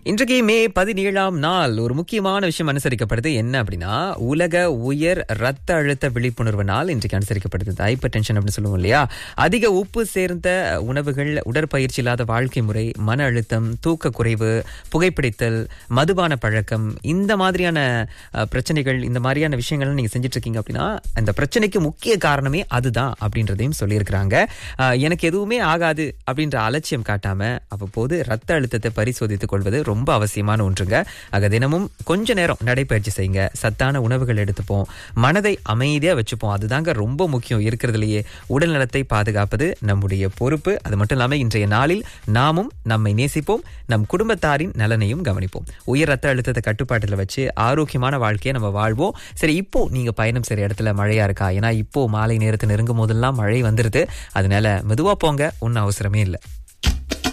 இன்றைக்கு மே பதினேழாம் நாள் ஒரு முக்கியமான விஷயம் அனுசரிக்கப்படுது என்ன அப்படின்னா உலக உயர் ரத்த அழுத்த விழிப்புணர்வு நாள் இன்றைக்கு அனுசரிக்கப்படுது ஹைப்பர் டென்ஷன் அப்படின்னு சொல்லுவோம் இல்லையா அதிக உப்பு சேர்ந்த உணவுகள் உடற்பயிற்சி இல்லாத வாழ்க்கை முறை மன அழுத்தம் தூக்க குறைவு புகைப்பிடித்தல் மதுபான பழக்கம் இந்த மாதிரியான அஹ், பிரச்சனைகள் இந்த மாதிரியான விஷயங்கள் நீங்க செஞ்சுட்டு இருக்கீங்க அப்படின்னா அந்த பிரச்சனைக்கு முக்கிய காரணமே அதுதான் அப்படின்றதையும் சொல்லியிருக்கிறாங்க அஹ், எனக்கு எதுவுமே ஆகாது அப்படின்ற அலட்சியம் காட்டாம அவ்வப்போது ரத்த அழுத்தத்தை பரிசோதித்துக் கொள்வது ரொம்ப அவசியமான ஒன்றுங்க ஆக தினமும் கொஞ்ச நேரம் நடைப்பயிற்சி செய்யுங்க சத்தான உணவுகள் எடுத்துப்போம் மனதை அமைதியா வச்சுப்போம் அதுதாங்க ரொம்ப முக்கியம் இருக்கிறதுலயே உடல் நலத்தை பாதுகாப்பது நம்முடைய பொறுப்பு அது மட்டும் இல்லாம இன்றைய நாளில் நாமும் நம்மை நேசிப்போம் நம் குடும்பத்தாரின் நலனையும் கவனிப்போம் உயர் ரத்த அழுத்தத்தை கட்டுப்பாட்டில் வச்சு ஆரோக்கியமான வாழ்க்கையை நம்ம வாழ்வோம் சரி இப்போ நீங்க பயணம் செய்யற இடத்துல மழையா இருக்கா ஏன்னா இப்போ மாலை நேரத்தை நெருங்கும் போதெல்லாம் மழை வந்துருது அதனால மெதுவா போங்க ஒன்னும் அவசரமே இல்லை